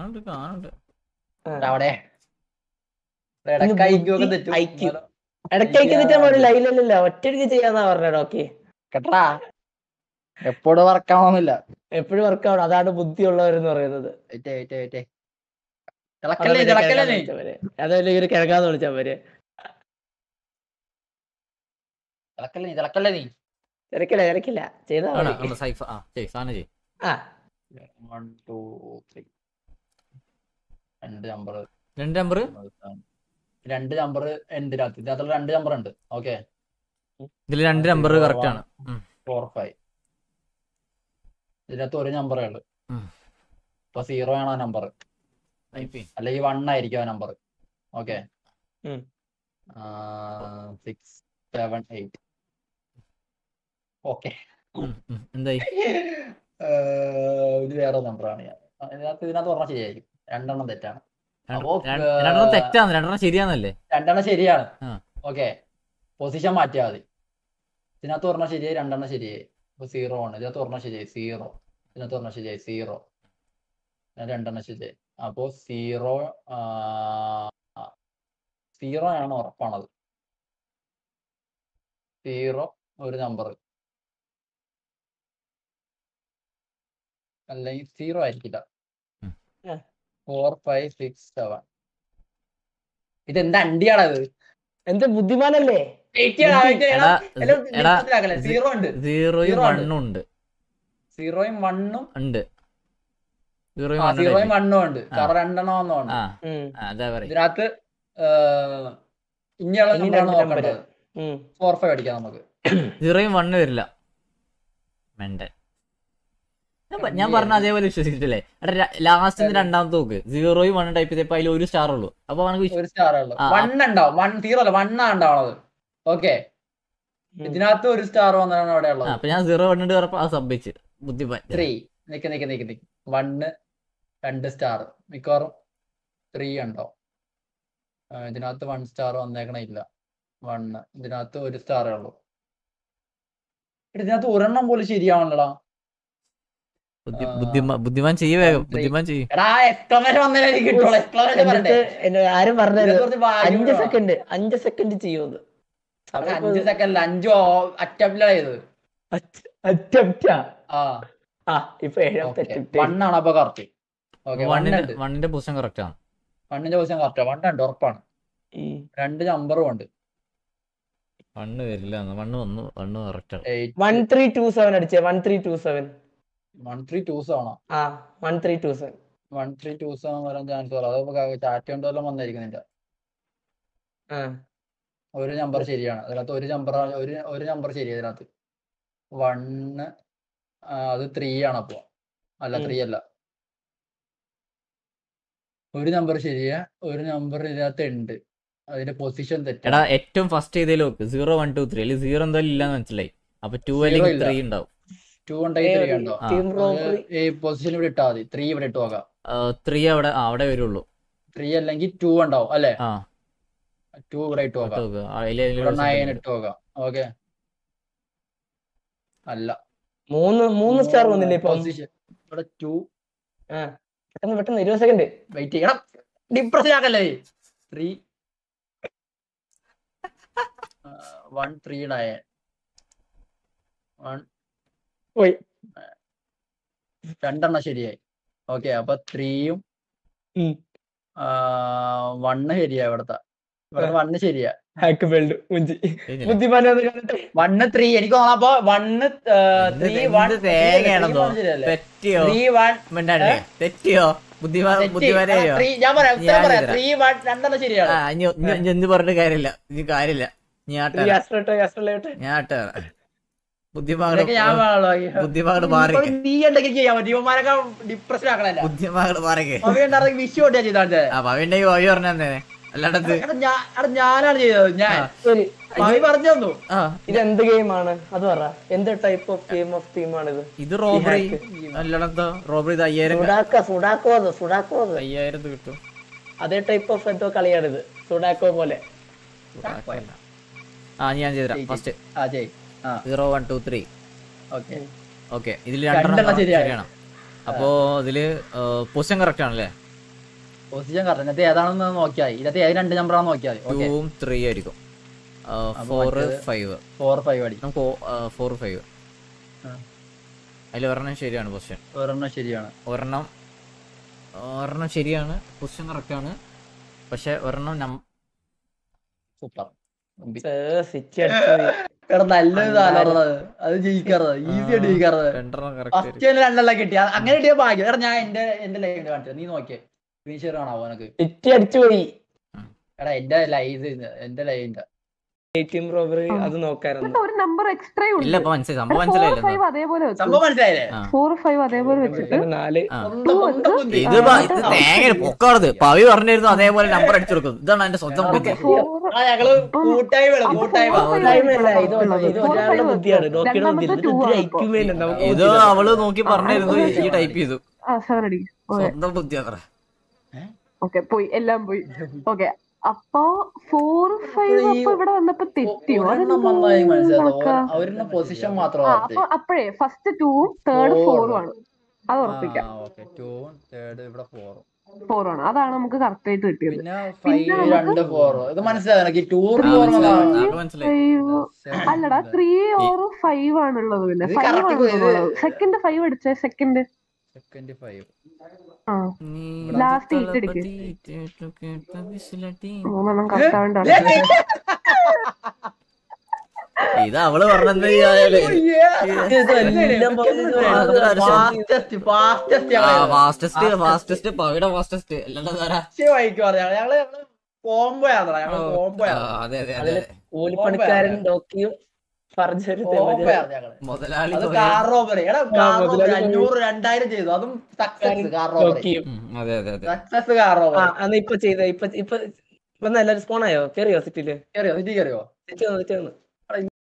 കാണുന്നുണ്ട് കാണുന്നുണ്ട് അവിടെ ഇന്ന് കൈക്കൊക്കെ ബുദ്ധി തെറ്റും IQ. ഇടയ്ക്ക് തെറ്റാൻ പാടില്ല ഇല്ലല്ല ഒറ്റയ്ക്ക് ചെയ്യാന്നാ പറഞ്ഞത് ഓക്കെ കേട്ടാ എപ്പോഴും വർക്കാവണമെന്നില്ല എപ്പോഴും വർക്ക് ആവണം അതാണ് ബുദ്ധിയുള്ളവരെന്ന് പറയുന്നത് ഏറ്റേ ഏറ്റേ ഏറ്റേ തിളക്കല്ലേ തിളക്കല്ലേ നീ അതല്ലേ ഇവര് കിഴക്കാന്ന് വിളിച്ചാ പോരെ തിളക്കല്ലേ നീ തിളക്കല്ലേ നീ തിരക്കില്ല തിരക്കില്ല ചെയ്താ ആണ് മതി ആണ് സൈഫ് ആ ചെയ് സാധനം ചെയ് ആ വൺ ടു ത്രീ രണ്ട് നമ്പർ രണ്ട് നമ്പർ രണ്ട് നമ്പർ എന്തിനകത്ത് ഇതിനകത്തുള്ള രണ്ട് നമ്പർ ഉണ്ട് ഓക്കെ ഇതിൽ രണ്ട് നമ്പർ കറക്റ്റ് ആണ് ഉം. ഫോർ ഫൈവ് ഇതിനകത്ത് ഒരു നമ്പറേ ഉള്ളു ഉം. ഇപ്പൊ സീറോ ആണ് ആ നമ്പർ അല്ലെങ്കിൽ വൺ ആയിരിക്കും ആ നമ്പർ ഓക്കെ ഉം. സിക്സ് സെവൻ എയ്റ്റ് ഓക്കെ ഉം, ഉം. എന്തായി ഇത് വേറെ നമ്പറാണ് ഞാൻ ആ, ഇതിനകത്ത് ഇതിനകത്ത് പറഞ്ഞാൽ ശരിയായിരിക്കും രണ്ടെണ്ണം തെറ്റാണ് അപ്പോ, രണ്ട്- രണ്ടെണ്ണം ഏർ, തെറ്റാന്ന് രണ്ടെണ്ണം ശരിയാന്നല്ലേ രണ്ടെണ്ണം ശരിയാണ് ആ. ഓക്കെ പൊസിഷൻ മാറ്റിയാൽ മതി ഇതിനകത്ത് പറഞ്ഞാൽ ശരിയായി രണ്ടെണ്ണം ശരിയായി ഇപ്പൊ സീറോ ആണ് ഇതിനകത്ത് പറഞ്ഞാൽ ശരിയായി സീറോ ഇതിനകത്ത് പറഞ്ഞാൽ ശരിയായി സീറോ രണ്ടെണ്ണം ശരിയായി അപ്പോ സീറോ സീറോ ആണ് ഉറപ്പാണത് സീറോ ഒരു നമ്പർ അല്ലെങ്കിൽ സീറോ ആയിരിക്കില്ല ഉം. ആ. ഫോർ ഫൈവ് സിക്സ് സെവൻ ഇതെന്താ അണ്ടിയാണത് എന്ത് ബുദ്ധിമാനല്ലേ എടാ എടാ സീറോ ഉണ്ട് സീറോയും Zero ഉണ്ട്. വണ്ണും ഉണ്ട് സീറോയും വണ്ണും ഉണ്ട് സീറോയും ആ സീറോയും വണ്ണും വണ്ണും ഉണ്ട് ആ. കാരണം രണ്ടെണ്ണം ഒന്നും ആ ഉം, ആ, അതാ പറയാ ഇതിനകത്ത് ഇനിയുള്ള ഇനി നമ്പറാണ് രണ്ട് number. നോക്കേണ്ടത് ഉം. ഫോർ ഫൈവ് അടിക്കാം നമുക്ക് സീറോയും വണ്ണ് വരില്ല മെണ്ടൻ ഞാൻ പ- ഞാൻ പറഞ്ഞ അതേപോലെ വിശ്വസിച്ചിട്ടില്ലേ എടാ ലാസ്റ്റ് രണ്ടാമത്തെ നോക്ക് സീറോയും വണ്ണും ടൈപ്പ് ചെയ്തപ്പോ അതിൽ ഒരു സ്റ്റാർ ഉള്ളൂ അപ്പൊ അവനക്ക് വിശ്വ- ഒരു സ്റ്റാർ ഉള്ളു ആ, വൺ ഉണ്ടാവും വൺ സീറോ അല്ല വണ്ണാ ഉണ്ടാവണത് ഓക്കെ ഉം. ഇതിനകത്ത് ഒരു സ്റ്റാർ വന്നതാണ് അവിടെ ആ, ഉള്ളത് അപ്പൊ ഞാൻ സീറോ വണ്ണിട്ട് പറഞ്ഞപ്പോ അത് സംഭവിച്ചു ബുദ്ധിമാൻ ത്രീ നിക്ക് നിക്ക് നിക്ക് നിക്ക് വണ്ണ് രണ്ട് സ്റ്റാർ മിക്കവാറും ത്രീ ഉണ്ടോ ആ, ഇതിനകത്ത് വൺ സ്റ്റാർ വന്നേക്കണ ഇല്ല വണ്ണ് ഇതിനകത്ത് ഒരു സ്റ്റാറേ ഉള്ളൂ എടാ, ഇതിനകത്ത് ഒരെണ്ണം പോലും ശരിയാവണല്ലടാ ബുദ്ധി ആ. ബുദ്ധിമാൻ ബുദ്ധിമാൻ ചെയ്യ വേഗം Three. ബുദ്ധിമാൻ ചെയ്യും എടാ എക്സ്പ്ലനേഷൻ വന്നേ എനിക്ക് കിട്ടുള്ളൂ എക്സ്പ്ലനേഷൻ പറയണ്ടേ എന്നിട്ട് എന്നെ ആരും പറഞ്ഞത് ഇതിനകത്ത് കുറച്ച് ഭാഗ്യം അഞ്ച് വേണം. സെക്കൻഡ് അഞ്ച് സെക്കൻഡ് ചെയ്യുമെന്ന് അവര് അഞ്ച് സെക്കൻഡ് അഞ്ചോ അറ്റംപ്റ്റിലാണ് ചെയ്തത് അറ്റംപ്റ്റാ ആ ആ ഇപ്പൊ ഏഴാമത്തെ attempt. വണ്ണാണ് അപ്പൊ കറക്റ്റ് ഓക്കെ വണ്ണിന്റെ വണ്ണുണ്ട് വണ്ണിന്റെ പൊസിഷൻ കറക്റ്റ് ആണ് വണ്ണിന്റെ പൊസിഷൻ കറക്റ്റാ വണ്ണുണ്ട് ഉറപ്പാണ് ഉം. രണ്ട് നമ്പറും ഉണ്ട് വണ്ണ് വരില്ല വണ്ണ് വന്നു വണ്ണ് കറക്റ്റ് ആണ് വൺ ത്രീ ടു സെവൻ അടിച്ചേ one three two seven one three twos ആണോ ആ one three two seven one three twos വരാൻ ചാൻസ് ഉള്ളു അതപ്പോ ചാറ്റ് കൊണ്ടെല്ലാം വന്നായിരിക്കും നിന്റെ ആ ഒരു നമ്പർ ശരിയാണ് അതിനകത്ത് ഒരു നമ്പർ ഒരു ഒരു നമ്പർ ശരി അതിനകത്ത് വണ്ണ് അത് ത്രീ ആണ് അപ്പൊ അല്ല ഉം. ത്രീ അല്ല ഒരു നമ്പർ ശരിയാ ഒരു നമ്പർ ഇതിനകത്ത് ഉണ്ട് അതിന്റെ പൊസിഷൻ എടാ തെറ്റാ ഏറ്റവും ഫസ്റ്റ് ചെയ്തതിൽ നോക്ക് സീറോ വൺ ടു ത്രീ അല്ലെങ്കിൽ സീറോ എന്തായാലും ഇല്ലാന്ന് മനസ്സിലായി അപ്പൊ ടു Zero അല്ലെങ്കിൽ ഇല്ല. ത്രീ ഉണ്ടാവും ടു ഉണ്ടെങ്കിൽ ത്രീ ഉണ്ടോ ആ. ടീം റോബറി ഈ പൊസിഷൻ ഇവിടെ ഇട്ടാ മതി ത്രീ ഇവിടെ ഇട്ട് നോക്കാം ത്രീ അവിടെ ആ, അവിടെ വരുള്ളൂ ത്രീ അല്ലെങ്കിൽ ടു ഉണ്ടാവും അല്ലെ ആ ടു ഇവിടെ ഇട്ട് നോക്കാം നോക്ക്. ആ, അതില് അതില് ഇവിടെ ഒരു നയൻ second. ഇട്ട് നോക്കാം ഓക്കെ അല്ല മൂന്ന് മൂന്ന് സ്റ്റാർ വന്നില്ലേ ഇപ്പൊ പൊസിഷൻ ഇവിടെ ടു ആ പെട്ടെന്ന് പെട്ടെന്ന് ഇരുപത് സെക്കൻഡ് വെയിറ്റ് ചെയ്യണം ഡിപ്രഷൻ ആക്കല്ലേ three one three nine one പോയി രണ്ടെണ്ണം ശരിയായി ഓക്കെ അപ്പൊ ത്രീയും ഉം. വണ്ണ് ശരിയാ ഇവിടത്തെ ഇവിടെ ആ. വണ്ണ് ശരിയാ ഹാക്ക് ബെൽഡ് മുഞ്ചി കഴിഞ്ഞില്ലേ? ബുദ്ധിമാനത് കാണട്ടെ വണ്ണ് ത്രീ എനിക്ക് തോന്നപ്പോ വണ്ണ് എന്ത് ത്രീ എന്ത് വൺ തേങ്ങയാണെന്നോ? തെറ്റിയോ ത്രീ വൺ മിണ്ടാണ്ടിരി. തെറ്റിയോ ബുദ്ധിമാ ബുദ്ധിമാനെയോ ഞാൻ പറയാം ഉത്തരം ഞാൻ പറയാം തരാം. ത്രീ വൺ രണ്ടെണ്ണം ശരിയാണ് ആ ഇനി ഇനി- ഇനി എന്ത് പറഞ്ഞിട്ട് കാര്യമില്ല ഇനി കാര്യമില്ല ഞാൻ ആട്ടാ യാസ്ട്രട്ടോ യാസ്ട്രലോട്ടെ ഞാൻ ആട്ടാ ബുദ്ധിമാകട് ഇതൊക്കെ ഞാൻ വേണല്ലോ. ബുദ്ധിമാകട് ഇപ്പൊ മാറി നീ ഉണ്ടെങ്കിൽ ചെയ്യാൻ പറ്റും ഇവന്മാരൊക്കെ ഡിപ്രഷൻ ആക്കണല്ല ബുദ്ധിമാകട് മാറിക്കേ അവയുണ്ടായിരുന്നെങ്കിൽ വിഷു കൊണ്ടാ ചെയ്താണ്ട് ആ പവിണ്ടെങ്കിൽ പവി പറഞ്ഞേ അല്ലാണ്ടത് എടാ, ഞാൻ- എടാ, ഞാനാണ് ചെയ്തത് ഞാൻ ആ. ശരി പവി പറഞ്ഞു തന്നു ആ ഇത് എന്ത് ഗെയിമാണ് അത് പറ എന്ത് ടൈപ്പ് ഓഫ് ഗെയിം ഓഫ് തീമാണ് ഇത് ഇത് റോബറി അല്ലാണ്ടോ റോബറി ഇത് അയ്യായിരം സുഡാക്ക സുഡാക്കോ അത് സുഡാക്കോ അത് അയ്യായിരം കിട്ടും അതേ ടൈപ്പ് ഓഫ് എന്തോ കളിയാണിത് സുഡാക്കോ പോലെ ആ ഞാൻ ചെയ്തരാം ഫസ്റ്റ് ആ ചെയ് ആ zero one two three okay okay ഇതിൽ രണ്ടെണ്ണം രണ്ടെണ്ണം ശരിയായി. ശരിയാണ് അപ്പോ ഇതില് പൊസിഷൻ കറക്റ്റ് ആണല്ലേ പൊസിഷൻ കറക്റ്റ് ഇതിനകത്ത് ഏതാണെന്ന് നോക്കിയാൽ ഇതിനകത്ത് ഏത് രണ്ട് നമ്പറാണെന്ന് നോക്കിയാൽ മതി ഓക്കെ ടൂവും ത്രീ ആയിരിക്കും അപ്പൊ ഫോർ മറ്റേത് ഫൈവ് ഫോർ ഫൈവ് അടി നമുക്ക് ഫോർ ഫൈവ് ആ. അതിൽ ഒരെണ്ണം ശരിയാണ് പൊസിഷൻ ഒരെണ്ണം ശരിയാണ് ഒരെണ്ണം ഒരെണ്ണം ശരിയാണ് പൊസിഷൻ കറക്റ്റ് ആണ് പക്ഷെ ഒരെണ്ണം നം- സൂപ്പർ സിറ്റി അടിച്ചു പോയി. എടാ നല്ലൊരു സാധനമാണ് അത് ജയിക്കാറത് ഈസി ആയിട്ട് ജയിക്കാറത് രണ്ടെണ്ണം കറക്റ്റ് ഫസ്റ്റ് തന്നെ രണ്ടെണ്ണം കിട്ടി അത് അങ്ങനെ കിട്ടിയ ഭാഗ്യം എടാ ഞാൻ എന്റെ എന്റെ ലൈവ് കാണിച്ചത് നീ നോക്കിയേ സ്ക്രീൻ ഷെയർ കാണാവോ എനക്ക് സിറ്റി അടിച്ചു പോയി എടാ എന്റെ ലൈവ് എന്റെ ലൈവിന്റെ എ ടി എം റോബറി അത് നോക്കായിരുന്നു എന്നിട്ട് ഒരു നമ്പർ എക്സ്ട്രാ ഉണ്ട് ഇല്ല ഇപ്പൊ മനസ്സിലായി സംഭവം ഫോർ മനസ്സിലായില്ല ഫൈവ് അതേപോലെ വെച്ചു സംഭവം മനസ്സിലായില്ലേ ആ. ഫോർ ഫൈവ് അതേപോലെ വെച്ചിട്ട് നാല് ആ. സ്വന്തം സ്വന്തം ബുദ്ധി. ഇത് ബ- ഇത് തേങ്ങ പൊക്കാറത് പവി പറഞ്ഞിരുന്നു അതേപോലെ നമ്പർ അടിച്ചു കൊടുക്കും ഇതാണ് എന്റെ സ്വന്തം ബുദ്ധി ഫോർ ആ ഞങ്ങള് കൂട്ടായ്മ കൂട്ടായ്മ കൂട്ടായ്മയല്ല, ഇത് ഇത് ഒരാളുടെ ബുദ്ധിയാണ് ഡോക്ടറുടെ ബുദ്ധി രണ്ടാമത്തെ two ഇത് ആണ് ഐക്യമേ ഇല്ല, നമുക്ക് ഇത് ബുദ്ധിയില്ല. അവള് നോക്കി പറഞ്ഞിരുന്നു ഈ ടൈപ്പ് ചെയ്തു ആ സെവൻ അടി ഓക്കെ സ്വന്തം ബുദ്ധി അത്ര ഓക്കെ പോയി എല്ലാം പോയി ഓക്കെ അപ്പൊ ഫോർ ഫൈവ് അപ്പൊ ഇവിടെ വന്നപ്പോ തെറ്റിയോ ഒരെണ്ണം വന്നതായി മനസ്സിലായത് ഒരെണ്ണം പൊസിഷൻ മാത്രം ആ അപ്പൊ അപ്പോഴേ ഫസ്റ്റ് ടൂവും തേർഡ് Four. ഫോറും ആണ് അത് ഉറപ്പിക്കാം ഓക്കെ ടൂ തേർഡ് ഇവിടെ ഫോർ ഫോർ ആണ് അതാണ് നമുക്ക് കറക്റ്റ് ആയിട്ട് കിട്ടിയത് പിന്നെ പിന്നെ ഫൈവ് നമുക്ക് രണ്ട് ഫോർ ഇത് മനസ്സിലായി എനിക്ക് ടൂ ആ, ഫോർ മനസ്സിലായി അത് മനസ്സിലായി ഫൈവ് അല്ലടാ ത്രീ ഓർ ഫൈവ് ആണുള്ളത് പിന്നെ ഇത് ഫൈവ് correct ഇത് ആണ് സെക്കൻഡ് ഫൈവ് അടിച്ചേ സെക്കൻഡ് സെക്കൻഡ് ഫൈവ് ആ Last eight അടിക്ക്. മൂന്നെണ്ണം കറക്റ്റ് ആവേണ്ട ഇത് അവള് പറഞ്ഞെന്ത് ചെയ്യാലേ ഇത് എല്ലാം പോയത് ഫാസ്റ്റസ്റ്റ് ഫാസ്റ്റസ്റ്റ് ഫാസ്റ്റസ്റ്റ് ഫാസ്റ്റസ്റ്റ് പവിയുടെ ഫാസ്റ്റസ്റ്റ് അല്ലാണ്ട് വേറെ വൈക്ക് പറയാം ഞങ്ങള് ഞങ്ങള് കോംബോ ആണ് ഞങ്ങള് കോംബോ ആ, അതെ അതെ അതെ അതില് കൂലിപ്പണിക്കാരൻ ഡോക്കിയും ഫർജരും കോംബോ ആണ് ഞങ്ങള് മുതലാളി അത് തൊഴിൽ- കാർ റോബറി എടാ കാർ റോബറി മുതലാളി അഞ്ഞൂറ് രണ്ടായിരം ചെയ്തു അതും സക്സസ് കാർ റോബറി ഡോക്കിയും ഉം, അതെ അതെ അതെ സക്സസ് കാർ ആ റോബറി അന്ന് ഇപ്പൊ ചെയ്ത ഇപ്പൊ ഇപ്പൊ ഇപ്പൊ എല്ലാരും സ്പോൺ ആയോ കേറിയോ സിറ്റിയില് കയറിയോ സിറ്റി കയറിയോ സിറ്റി വന്നു സിറ്റി വന്നു